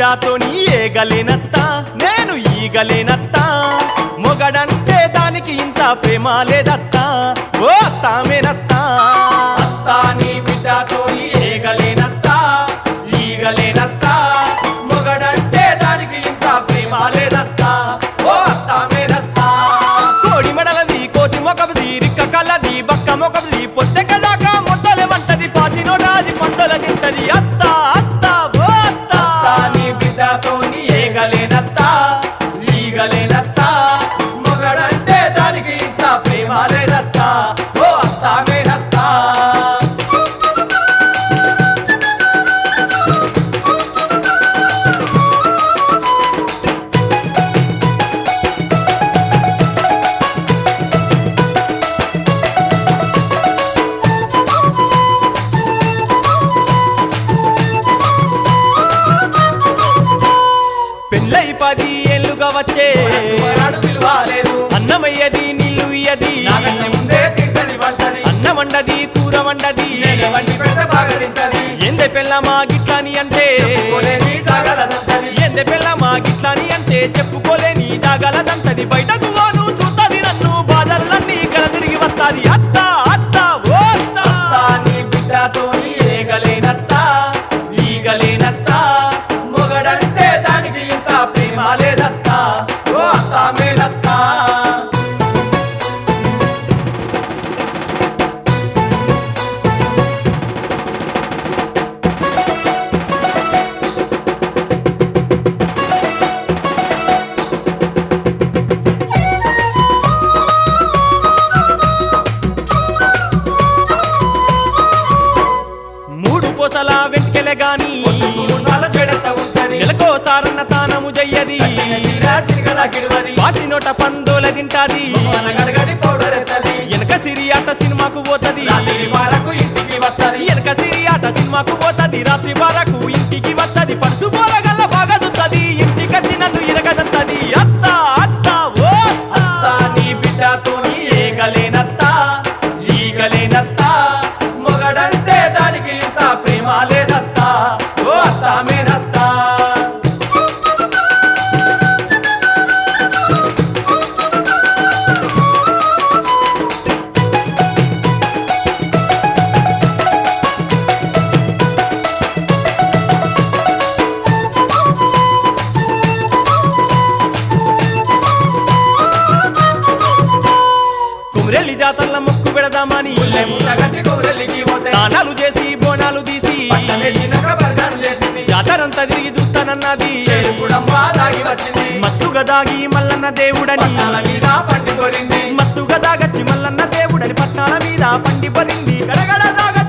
బిడ్డతోని ఏగలేనత్త నేను ఈగలేనత్త మొగడంటే దానికి ఇంత ప్రేమ లేదత్త ఓ తామేనత్త అత్త నీ బిడ్డతోని ఏగలేనత్త ఈగలేనత్త మొగడంటే దానికి ఇంత ప్రేమ లేదత్త ఓ తామేనత్త కోడి మెడలది కోతి మొకబది రిక్క కల్లది బక్క మొకబది పొద్దె కదాకా ముద్దలు వంటది పాతి నోటాది పందల తింటది అత్త అత్త ఓ అత్త నీ బిడ్డతోని ఏగలేనత్త ఈగలేనత్త మొగడంటే దానికి ఇంత ప్రేమ లేదత్త ఓ అత్త మేనత్త పెళ్ళై పది ఏళ్ళుగా వచ్చే అన్నమయ్యది నీళ్ళు ఇయ్యది అన్న వండది కూర వండది ఎందే పెళ్ళమా గిట్లాని అంటే ఎందే పెళ్ళమా గిట్లాని అంటే చెప్పుకోలేని దాగలదంతది బయట దువాను చూస్తది నన్ను బాధలన్నీ కల తిరిగి వస్తాది అత్త అత్త ఓ అత్త నీ బిడ్డతోని ఏగలేనత్త ఈగలేనత్త మొగడంటే దానికి ఇంత ప్రేమ లేదత్త ఓ అత్త మేనత్త మూడు పూసల వెంట్కెలే గాని నెలకోసారన్న తానము జయ్యది వాసి నోట పందోల తింటాది వెనక సిరి ఆట సినిమాకు పోతది వెనక సిరి ఆట సినిమాకు పోతది రాత్రి వరకు ఇంటికి వత్తది పడుచు పోరగల్ల బాగా దుత్తది ఇంటికి వచ్చి నన్ను ఇరగదత్తది అత్త అత్త ఓ అత్త నీ బిడ్డతోని ఏగలేనత్త ఈగలేనత్త మొగడంటే దానికి ఇంత ప్రేమ లేదత్త ఓ అత్త మేనత్త కుమ్రెల్లి జాతరల ముక్కు పెడదామని దానాలు చేసి బోనాలు తీసి జాతరంతా తిరిగి చూస్తానన్నది మత్తుగా దాగి మల్లన్న దేవుడని మత్తుగా దాగచ్చి మల్లన్న దేవుడని పట్నాల మీద పండి పరింది గడగడ దాగ